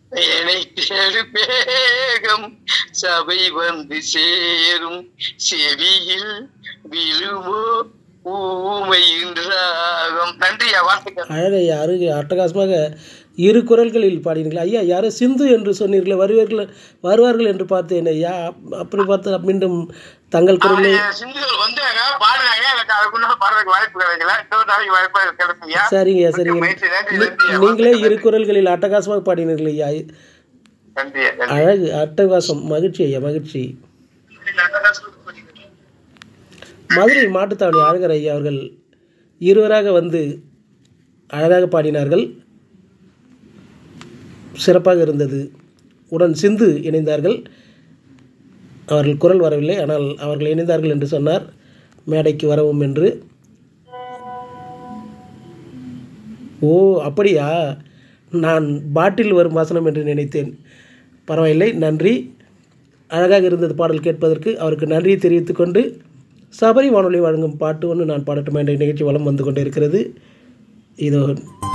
என்னை தேடு வேகம் சபை வந்து சேரும் செவியில் விழுமோ ஊமையின் ராகம் நன்றி வாழ்த்துக்கள் அழகையா அருகே அட்டகாசமாக இரு குரல்களில் பாடினீர்கள் ஐயா யாரோ சிந்து என்று சொன்னீர்களே வருவார்கள் வருவார்கள் என்று பார்த்தேன் ஐயா அப்- அப்படி பார்த்து மீண்டும் தங்கள் குரலை அவங்க சிந்துகள் வந்தாங்க பாடுனாங்க எனக்கு அதுக்குள்ள பாடுறதுக்கு வாய்ப்பு கிடைக்கல இன்னொரு நாளைக்கு வாய்ப்பு கிடைக்குங்க சரிங்க சரிங்க முயற்சி நன்றி நீ- நன்றி நீங்களே இரு குரல்களில் அட்டகாசமாக பாடினீர்கள் ஐயா நன்றி நன்றி அழகு அட்டகாசம் மகிழ்ச்சி ஐயா மகிழ்ச்சி மதுரை மாட்டுத்தாவணி அழகர் ஐயா அவர்கள் இருவராக வந்து அழகாக பாடினார்கள் சிறப்பாக இருந்தது உடன் சிந்து இணைந்தார்கள் அவர்கள் குரல் வரவில்லை ஆனால் அவர்கள் இணைந்தார்கள் என்று சொன்னார் மேடைக்கு வரவும் என்று ஓ அப்படியா நான் பாட்டில் வரும் வாசனம் என்று நினைத்தேன் பரவாயில்லை நன்றி அழகாக இருந்தது பாடல் கேட்பதற்கு அவருக்கு நன்றியை தெரிவித்துக் கொண்டு சபரி வானொலி வழங்கும் பாட்டு ஒன்று நான் பாடட்டுமா என்ற நிகழ்ச்சி வலம் வந்து கொண்டிருக்கிறது இதோ